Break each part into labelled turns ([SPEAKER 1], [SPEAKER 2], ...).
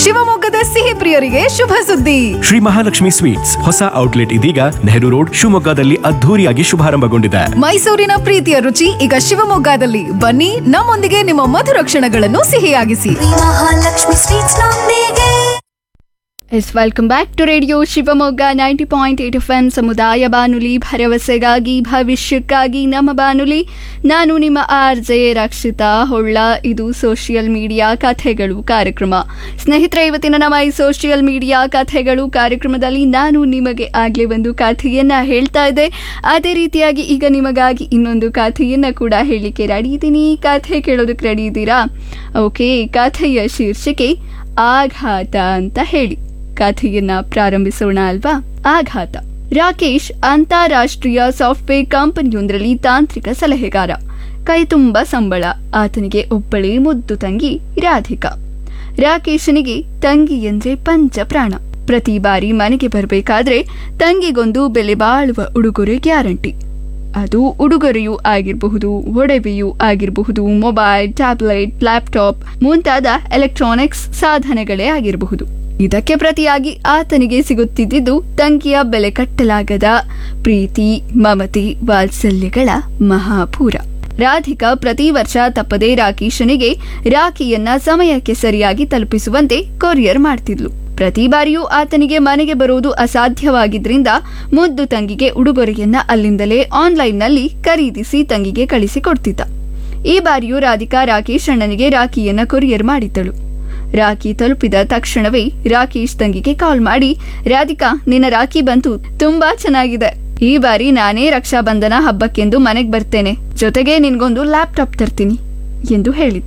[SPEAKER 1] ಶಿವಮೊಗ್ಗದ ಸಿಹಿ ಪ್ರಿಯರಿಗೆ ಶುಭ ಸುದ್ದಿ
[SPEAKER 2] ಶ್ರೀ ಮಹಾಲಕ್ಷ್ಮಿ ಸ್ವೀಟ್ಸ್ ಹೊಸ ಔಟ್ಲೆಟ್ ಇದೀಗ ನೆಹರು ರೋಡ್ ಶಿವಮೊಗ್ಗದಲ್ಲಿ ಅದ್ಧೂರಿಯಾಗಿ ಶುಭಾರಂಭಗೊಂಡಿದೆ
[SPEAKER 1] ಮೈಸೂರಿನ ಪ್ರೀತಿಯ ರುಚಿ ಈಗ ಶಿವಮೊಗ್ಗದಲ್ಲಿ ಬನ್ನಿ ನಮ್ಮೊಂದಿಗೆ ನಿಮ್ಮ ಮಧುರ ಕ್ಷಣಗಳನ್ನು ಸಿಹಿಯಾಗಿಸಿ
[SPEAKER 3] ಮಹಾಲಕ್ಷ್ಮಿ ಸ್ವೀಟ್ಸ್ ನೊಂದಿಗೆ
[SPEAKER 4] yes welcome back to radio Shivamogga ninety point eight F M ಸಮುದಾಯ ಬಾನುಲಿ ಭರವಸೆಗಾಗಿ ಭವಿಷ್ಯಕ್ಕಾಗಿ ನಮ್ಮ ಬಾನುಲಿ ನಾನು ನಿಮ್ಮ ಆರ್ ಜೆ ರಕ್ಷಿತಾ ಹೊಳ್ಳ ಇದು ಸೋಷಿಯಲ್ ಮೀಡಿಯಾ ಕಥೆಗಳು ಕಾರ್ಯಕ್ರಮ ಸ್ನೇಹಿತರೆ ಇವತ್ತಿನ ನಮ್ಮ ಈ ಸೋಷಿಯಲ್ ಮೀಡಿಯಾ ಕಥೆಗಳು ಕಾರ್ಯಕ್ರಮದಲ್ಲಿ ನಾನು ನಿಮಗೆ ಆಗಲೇ ಒಂದು ಕಥೆಯನ್ನ ಹೇಳ್ತಾ ಇದ್ದೆ ಅದೇ ರೀತಿಯಾಗಿ ಈಗ ನಿಮಗಾಗಿ ಇನ್ನೊಂದು ಕಥೆಯನ್ನ ಕೂಡ ಹೇಳಲಿಕ್ಕೆ ರೆಡಿ ಇದ್ದೀನಿ ಕಥೆ ಕೇಳೋದಕ್ಕೆ ರೆಡಿ ಇದ್ದೀರಾ ಓಕೆ ಕಥೆಯ ಶೀರ್ಷಿಕೆ ಆಘಾತ ಅಂತ ಹೇಳಿ ಕಥೆಯನ್ನ ಪ್ರಾರಂಭಿಸೋಣ ಅಲ್ವಾ ಆಘಾತ ರಾಕೇಶ್ ಅಂತಾರಾಷ್ಟ್ರೀಯ ಸಾಫ್ಟ್ವೇರ್ ಕಂಪನಿಯೊಂದರಲ್ಲಿ ತಾಂತ್ರಿಕ ಸಲಹೆಗಾರ ಕೈ ತುಂಬ ಸಂಬಳ ಆತನಿಗೆ ಒಬ್ಬಳೇ ಮುದ್ದು ತಂಗಿ ರಾಧಿಕಾ ರಾಕೇಶನಿಗೆ ತಂಗಿ ಎಂದ್ರೆ ಪಂಚ ಪ್ರಾಣ ಪ್ರತಿ ಬಾರಿ ಮನೆಗೆ ಬರಬೇಕಾದ್ರೆ ತಂಗಿಗೊಂದು ಬೆಲೆ ಬಾಳುವ ಉಡುಗೊರೆ ಗ್ಯಾರಂಟಿ ಅದು ಉಡುಗೊರೆಯೂ ಆಗಿರಬಹುದು ಒಡವೆಯೂ ಆಗಿರಬಹುದು ಮೊಬೈಲ್ ಟ್ಯಾಬ್ಲೆಟ್ ಲ್ಯಾಪ್ಟಾಪ್ ಮುಂತಾದ ಎಲೆಕ್ಟ್ರಾನಿಕ್ಸ್ ಸಾಧನಗಳೇ ಆಗಿರಬಹುದು ಇದಕ್ಕೆ ಪ್ರತಿಯಾಗಿ ಆತನಿಗೆ ಸಿಗುತ್ತಿದ್ದುದು ತಂಗಿಯ ಬೆಲೆ ಕಟ್ಟಲಾಗದ ಪ್ರೀತಿ ಮಮತೆ ವಾತ್ಸಲ್ಯಗಳ ಮಹಾಪೂರ ರಾಧಿಕಾ ಪ್ರತಿ ವರ್ಷ ತಪ್ಪದೇ ರಾಕೇಶನಿಗೆ ರಾಖಿಯನ್ನ ಸಮಯಕ್ಕೆ ಸರಿಯಾಗಿ ತಲುಪಿಸುವಂತೆ ಕೊರಿಯರ್ ಮಾಡ್ತಿದ್ಲು ಪ್ರತಿ ಬಾರಿಯೂ ಆತನಿಗೆ ಮನೆಗೆ ಬರುವುದು ಅಸಾಧ್ಯವಾಗಿದ್ರಿಂದ ಮುದ್ದು ತಂಗಿಗೆ ಉಡುಗೊರೆಯನ್ನ ಅಲ್ಲಿಂದಲೇ ಆನ್ಲೈನ್ನಲ್ಲಿ ಖರೀದಿಸಿ ತಂಗಿಗೆ ಕಳಿಸಿಕೊಡ್ತಿದ್ದ ಈ ಬಾರಿಯೂ ರಾಧಿಕಾ ರಾಕೇಶ್ ಅಣ್ಣನಿಗೆ ರಾಖಿಯನ್ನ ಕೊರಿಯರ್ ಮಾಡಿದ್ದಳು ರಾಖಿ ತಲುಪಿದ ತಕ್ಷಣವೇ ರಾಕೇಶ್ ತಂಗಿಗೆ ಕಾಲ್ ಮಾಡಿ ರಾಧಿಕಾ ನಿನ್ನ ರಾಖಿ ಬಂತು ತುಂಬಾ ಚೆನ್ನಾಗಿದೆ ಈ ಬಾರಿ ನಾನೇ ರಕ್ಷಾ ಬಂಧನ ಹಬ್ಬಕ್ಕೆಂದು ಮನೆಗೆ ಬರ್ತೇನೆ ಜೊತೆಗೆ ನಿನ್ಗೊಂದು ಲ್ಯಾಪ್ಟಾಪ್ ತರ್ತೀನಿ ಎಂದು ಹೇಳಿದ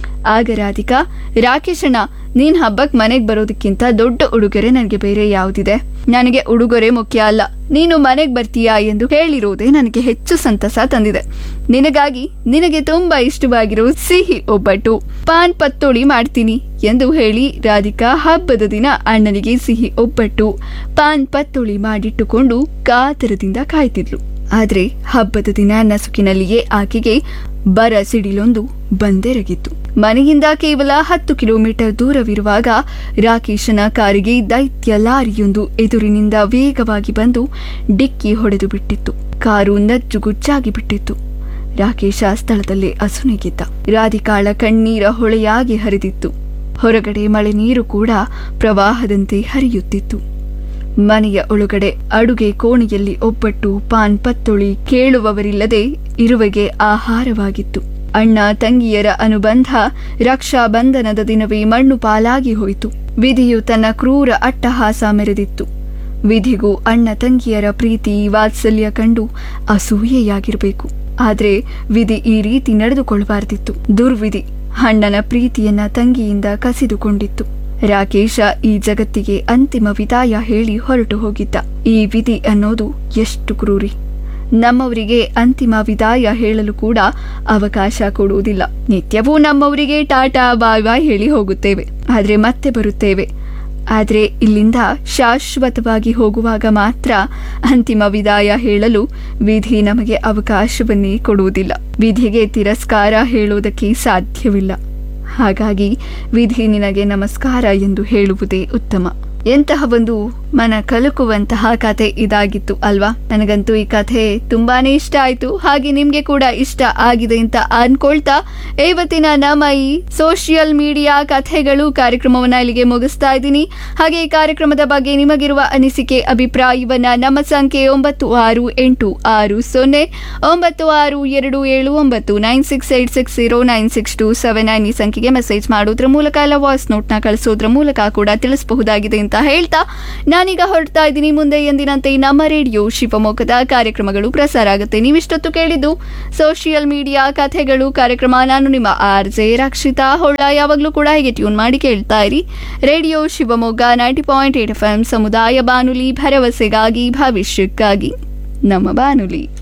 [SPEAKER 4] ಆಗ ರಾಧಿಕಾ ರಾಕೇಶಣ್ಣ ನೀನ್ ಹಬ್ಬಕ್ ಮನೆಗ್ ಬರೋದಕ್ಕಿಂತ ದೊಡ್ಡ ಉಡುಗೊರೆ ನನಗೆ ಬೇರೆ ಯಾವುದಿದೆ ನನಗೆ ಉಡುಗೊರೆ ಮುಖ್ಯ ಅಲ್ಲ ನೀನು ಮನೆಗ್ ಬರ್ತೀಯಾ ಎಂದು ಹೇಳಿರೋದೇ ನನಗೆ ಹೆಚ್ಚು ಸಂತಸ ತಂದಿದೆ ನಿನಗಾಗಿ ನಿನಗೆ ತುಂಬಾ ಇಷ್ಟವಾಗಿರೋ ಸಿಹಿ ಒಬ್ಬಟ್ಟು ಪಾನ್ ಪತ್ತೋಳಿ ಮಾಡ್ತೀನಿ ಎಂದು ಹೇಳಿ ರಾಧಿಕಾ ಹಬ್ಬದ ದಿನ ಅಣ್ಣನಿಗೆ ಸಿಹಿ ಒಬ್ಬಟ್ಟು ಪಾನ್ ಪತ್ತೋಳಿ ಮಾಡಿಟ್ಟುಕೊಂಡು ಕಾತರದಿಂದ ಕಾಯ್ತಿದ್ಲು ಆದ್ರೆ ಹಬ್ಬದ ದಿನ ನಸುಕಿನಲ್ಲಿಯೇ ಆಕೆಗೆ ಬರ ಸಿಡಿಲೊಂದು ಬಂದೆರಗಿತ್ತು ಮನೆಯಿಂದ ಕೇವಲ ಹತ್ತು ಕಿಲೋಮೀಟರ್ ದೂರವಿರುವಾಗ ರಾಕೇಶನ ಕಾರಿಗೆ ದೈತ್ಯ ಲಾರಿಯೊಂದು ಎದುರಿನಿಂದ ವೇಗವಾಗಿ ಬಂದು ಡಿಕ್ಕಿ ಹೊಡೆದು ಬಿಟ್ಟಿತ್ತು ಕಾರು ನಜ್ಜುಗುಜ್ಜಾಗಿ ಬಿಟ್ಟಿತ್ತು ರಾಕೇಶ ಸ್ಥಳದಲ್ಲೇ ಅಸುನೀಗಿದ್ದ ರಾಧಿಕಾಳ ಕಣ್ಣೀರ ಹೊಳೆಯಾಗಿ ಹರಿದಿತ್ತು ಹೊರಗಡೆ ಮಳೆ ನೀರು ಕೂಡ ಪ್ರವಾಹದಂತೆ ಹರಿಯುತ್ತಿತ್ತು ಮನೆಯ ಒಳಗಡೆ ಅಡುಗೆ ಕೋಣೆಯಲ್ಲಿ ಒಬ್ಬಟ್ಟು ಪಾನ್ ಪತ್ತೊಳಿ ಕೇಳುವವರಿಲ್ಲದೆ ಇರುವೆಗೆ ಆಹಾರವಾಗಿತ್ತು ಅಣ್ಣ ತಂಗಿಯರ ಅನುಬಂಧ ರಕ್ಷಾ ಬಂಧನದ ದಿನವೇ ಮಣ್ಣು ಪಾಲಾಗಿ ಹೋಯಿತು ವಿಧಿಯು ತನ್ನ ಕ್ರೂರ ಅಟ್ಟಹಾಸ ಮೆರೆದಿತ್ತು ವಿಧಿಗೂ ಅಣ್ಣ ತಂಗಿಯರ ಪ್ರೀತಿ ವಾತ್ಸಲ್ಯ ಕಂಡು ಅಸೂಯೆಯಾಗಿರಬೇಕು ಆದ್ರೆ ವಿಧಿ ಈ ರೀತಿ ನಡೆದುಕೊಳ್ಳಬಾರ್ದಿತ್ತು ದುರ್ವಿಧಿ ಅಣ್ಣನ ಪ್ರೀತಿಯನ್ನ ತಂಗಿಯಿಂದ ಕಸಿದುಕೊಂಡಿತ್ತು ರಾಕೇಶ ಈ ಜಗತ್ತಿಗೆ ಅಂತಿಮ ವಿದಾಯ ಹೇಳಿ ಹೊರಟು ಹೋಗಿದ್ದ ಈ ವಿಧಿ ಅನ್ನೋದು ಎಷ್ಟು ಕ್ರೂರಿ ನಮ್ಮವರಿಗೆ ಅಂತಿಮ ವಿದಾಯ ಹೇಳಲು ಕೂಡ ಅವಕಾಶ ಕೊಡುವುದಿಲ್ಲ ನಿತ್ಯವೂ ನಮ್ಮವರಿಗೆ ಟಾಟಾ ಬಾಯ್ ಬಾಯ್ ಹೇಳಿ ಹೋಗುತ್ತೇವೆ ಆದ್ರೆ ಮತ್ತೆ ಬರುತ್ತೇವೆ ಆದ್ರೆ ಇಲ್ಲಿಂದ ಶಾಶ್ವತವಾಗಿ ಹೋಗುವಾಗ ಮಾತ್ರ ಅಂತಿಮ ವಿದಾಯ ಹೇಳಲು ವಿಧಿ ನಮಗೆ ಅವಕಾಶವನ್ನೇ ಕೊಡುವುದಿಲ್ಲ ವಿಧಿಗೆ ತಿರಸ್ಕಾರ ಹೇಳುವುದಕ್ಕೆ ಸಾಧ್ಯವಿಲ್ಲ ಹಾಗಾಗಿ ವಿಧಿ ನಿನಗೆ ನಮಸ್ಕಾರ ಎಂದು ಹೇಳುವುದೇ ಉತ್ತಮ ಎಂತಹ ಒಂದು ಮನ ಕಲುಕುವಂತಹ ಕಥೆ ಇದಾಗಿತ್ತು ಅಲ್ವಾ ನನಗಂತೂ ಈ ಕಥೆ ತುಂಬಾನೇ ಇಷ್ಟ ಆಯ್ತು ಹಾಗೆ ನಿಮ್ಗೆ ಕೂಡ ಇಷ್ಟ ಆಗಿದೆ ಅಂತ ಅನ್ಕೊಳ್ತಾ ಇವತ್ತಿನ ನಮ್ಮ ಈ ಸೋಷಿಯಲ್ ಮೀಡಿಯಾ ಕಥೆಗಳು ಕಾರ್ಯಕ್ರಮವನ್ನ ಇಲ್ಲಿಗೆ ಮುಗಿಸ್ತಾ ಇದ್ದೀನಿ ಹಾಗೆ ಈ ಕಾರ್ಯಕ್ರಮದ ಬಗ್ಗೆ ನಿಮಗಿರುವ ಅನಿಸಿಕೆ ಅಭಿಪ್ರಾಯವನ್ನ ನಮ್ಮ ಸಂಖ್ಯೆ ಒಂಬತ್ತು ಆರು ಎಂಟು ಆರು ಸೊನ್ನೆ ಒಂಬತ್ತು ಆರು ಎರಡು ಏಳು ಒಂಬತ್ತು nine six eight six zero nine six two seven nine ಈ ಸಂಖ್ಯೆಗೆ ಮೆಸೇಜ್ ಮಾಡೋದ್ರ ಮೂಲಕ ಇಲ್ಲ ವಾಯ್ಸ್ ನೋಟ್ನ ಕಳಿಸೋದ್ರ ಮೂಲಕ ಕೂಡ ತಿಳಿಸಬಹುದಾಗಿದೆ ಅಂತ ಹೇಳ್ತಾ ನಾನೀಗ ಹೊರಡ್ತಾ ಇದ್ದೀನಿ ಮುಂದೆ ಎಂದಿನಂತೆ ನಮ್ಮ ರೇಡಿಯೋ ಶಿವಮೊಗ್ಗದ ಕಾರ್ಯಕ್ರಮಗಳು ಪ್ರಸಾರ ಆಗುತ್ತೆ ನೀವಿಷ್ಟೊತ್ತು ಕೇಳಿದ್ದು ಸೋಷಿಯಲ್ ಮೀಡಿಯಾ ಕಥೆಗಳು ಕಾರ್ಯಕ್ರಮ ನಾನು ನಿಮ್ಮ ಆರ್ ಜೆ ರಕ್ಷಿತಾ ಹೊಳ್ಳ ಯಾವಾಗಲೂ ಕೂಡ ಹೀಗೆ ಟ್ಯೂನ್ ಮಾಡಿ ಕೇಳ್ತಾ ಇರಿ radio Shivamogga ninety point eight F M ಸಮುದಾಯ ಬಾನುಲಿ ಭರವಸೆಗಾಗಿ ಭವಿಷ್ಯಕ್ಕಾಗಿ ನಮ್ಮ ಬಾನುಲಿ